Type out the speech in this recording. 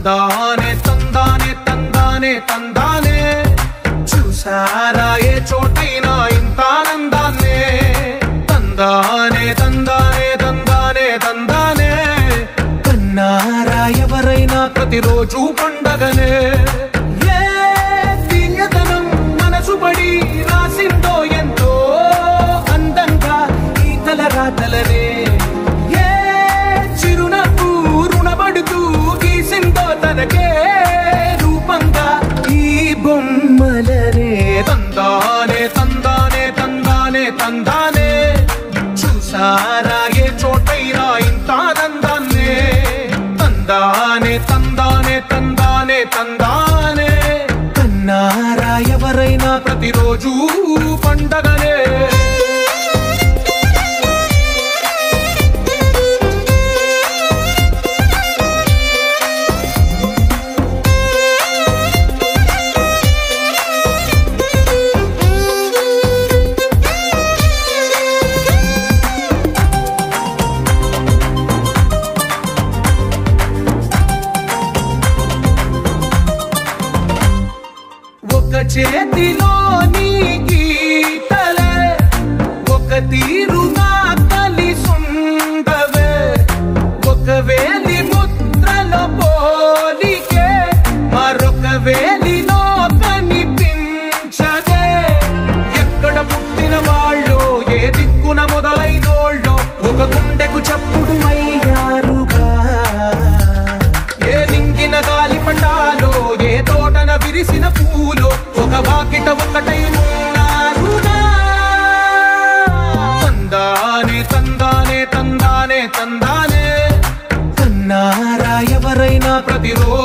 తందానే తందానే తందానే తందానే చూసారా ఏ చోటైనా ఇంత ఆనందాన్నే తందానే తందానే తందానే తందానే కన్నారా ఎవరైనా ప్రతిరోజు పండగనే ఏ దివ్యతనం మనసు పడి రాసిందో ఎంతో అందంగా ఈ తలరాతలనే ఏ చిరునవ్వు రుణపడుతూ గీసిందో తనకే రూపంగా ఈ బొమ్మలనే తందానే తందానే తందానే తందానే చూసారా ఏ చోటైనా ఇంత ఆనందాన్నే తందానే తందానే తందానే తందానే కన్నారా ఎవరైనా ప్రతిరోజు పండగనే ఒక చేతిలో నీ గీతలే ఒక తీరుగా కలిసుండవే ఒక వేలి ముద్రల పోలికే మరొక వేలిలో కనిపించదే ఎక్కడ పుట్టిన వాళ్ళు ఏ దిక్కున మొదలైనోళ్ళు ఒక గుండెకు చప్పుడు అయ్యారుగా ఏ నింగిన గాలి పండాలో ఏ తోటన విరిసిన పూలో ఒక వాకిట ఒకటై ఉన్నారుగా తందానే తందానే తందానే తందానే కన్నారా ఎవరైనా ప్రతిరోజు